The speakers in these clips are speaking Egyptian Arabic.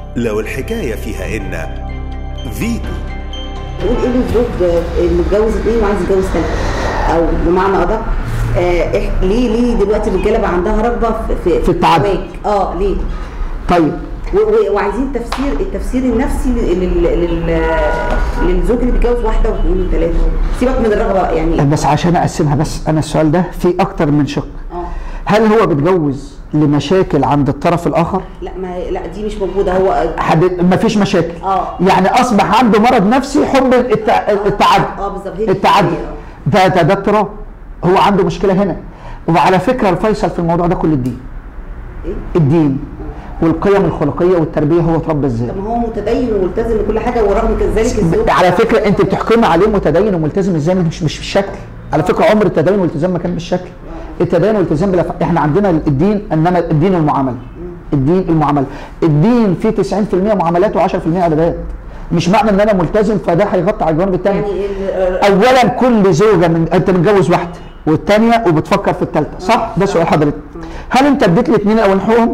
لو الحكاية فيها إن فيتو نقول ايه للزوج اللي متجوز اثنين وعايز يتجوز ثالثه او بمعنى ادق آه إح- ليه ليه دلوقتي الرجاله بقى عندها رغبه في في, في التعدد. الزواج؟ اه ليه؟ طيب و- و- وعايزين تفسير التفسير النفسي لل- لل- لل- للزوج اللي بيتجوز واحده واثنين وثلاثه سيبك من الرغبه يعني بس عشان اقسمها بس انا السؤال ده في اكتر من شق اه هل هو بيتجوز لمشاكل عند الطرف الاخر لا ما لا دي مش موجوده هو حد ما فيش مشاكل اه. يعني اصبح عنده مرض نفسي حب التع... التعدي اه بالظبط هي دي التعدي الحكاية. ده ده ده اضطراب هو عنده مشكله هنا وعلى فكره الفيصل في الموضوع ده كل الدين ايه؟ الدين والقيم الخلقيه والتربيه هو اتربى ازاي طب ما هو متدين وملتزم بكل حاجه ورغم ذلك الزوج على فكره انت بتحكمي عليه متدين وملتزم ازاي مش مش بالشكل على فكره عمر التدين والالتزام ما كان بالشكل التدين والالتزام بلا ف... احنا عندنا الدين انما الدين المعامله الدين المعامله الدين فيه 90% معاملات و10% عبادات مش معنى ان انا ملتزم فده هيغطي على الجوانب الثانيه يعني ال- اولا كل زوجه من انت متجوز واحده والثانيه وبتفكر في الثالثه صح ده سؤال حضرتك هل انت اديت الاثنين اول حقوقهم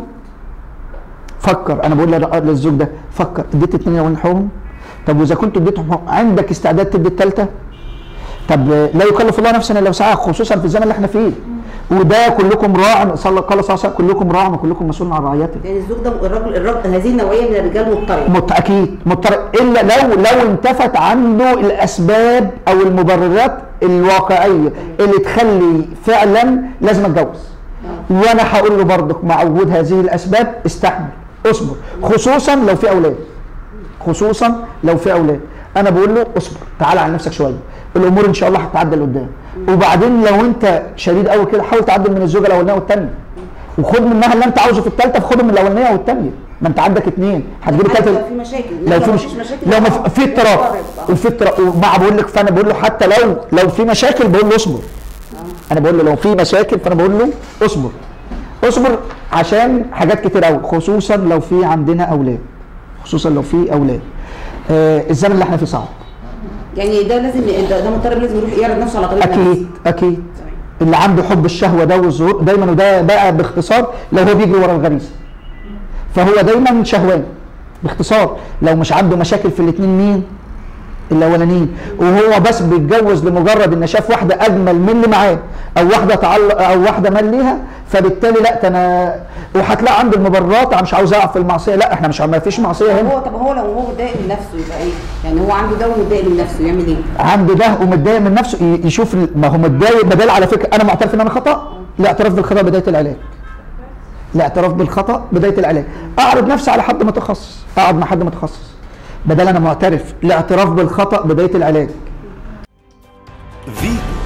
فكر انا بقول لل- للزوج ده فكر اديت الاثنين اول حقوقهم طب واذا كنت اديتهم حقوق، عندك استعداد تدي الثالثه طب لا يكلف الله نفسا الا وسعها خصوصا في الزمن اللي احنا فيه وده كلكم راع صلى قال صلى الله عليه وسلم كلكم راع وكلكم مسؤول عن رعيته يعني الزوج ده الراجل الراجل هذه النوعيه من الرجال مضطرب مت... اكيد مضطر الا لو لو انتفت عنده الاسباب او المبررات الواقعيه اللي تخلي فعلا لازم اتجوز وانا هقول له برضك مع وجود هذه الاسباب استحمل اصبر خصوصا لو في اولاد خصوصا لو في اولاد انا بقول له اصبر تعال على نفسك شويه الامور ان شاء الله هتعدل قدام وبعدين لو انت شديد قوي كده حاول تعدل من الزوجه الاولانيه والثانيه وخد منها اللي انت عاوزه في الثالثه فخده من الاولانيه والثانيه ما انت عندك اثنين هتجيب حتى الثالثه لو في مشاكل لو في مفيش مش... مشاكل لو ما آه، في- في اضطراب مضطرب، آه. وفي اضطراب ومع بقول لك فانا بقول له حتى لو لو في مشاكل بقول له اصبر انا بقول له لو في مشاكل فانا بقول له اصبر اصبر عشان حاجات كتير قوي خصوصا لو في عندنا اولاد خصوصا لو في اولاد آه الزمن اللي احنا فيه صعب يعني ده لازم ده, ده مضطرب لازم يروح يعرض نفسه على طبيب نفسي. اكيد اكيد تمام. اللي عنده حب الشهوه ده والظهور دايما وده بقى باختصار لو هو بيجري ورا الغريزه فهو دايما شهوان باختصار لو مش عنده مشاكل في الاثنين مين الاولانيين وهو بس بيتجوز لمجرد ان شاف واحده اجمل من اللي معاه او واحده تعلق او واحده مال ليها فبالتالي لا ده انا وهتلاقي عنده المبررات انا مش عاوز اقع في المعصيه لا احنا مش ما فيش معصيه طب هنا هو طب هو لو هو متضايق من نفسه يبقى ايه؟ يعني هو عنده ده ومتضايق من نفسه يعمل ايه؟ عنده ده ومتضايق من نفسه ي- يشوف ال- ما هو متضايق بدل على فكره انا معترف ان انا خطا الاعتراف بالخطا بدايه العلاج الاعتراف بالخطا بدايه العلاج اعرض نفسي على حد متخصص اقعد مع حد متخصص بدل انا معترف الاعتراف بالخطا بدايه العلاج فيتو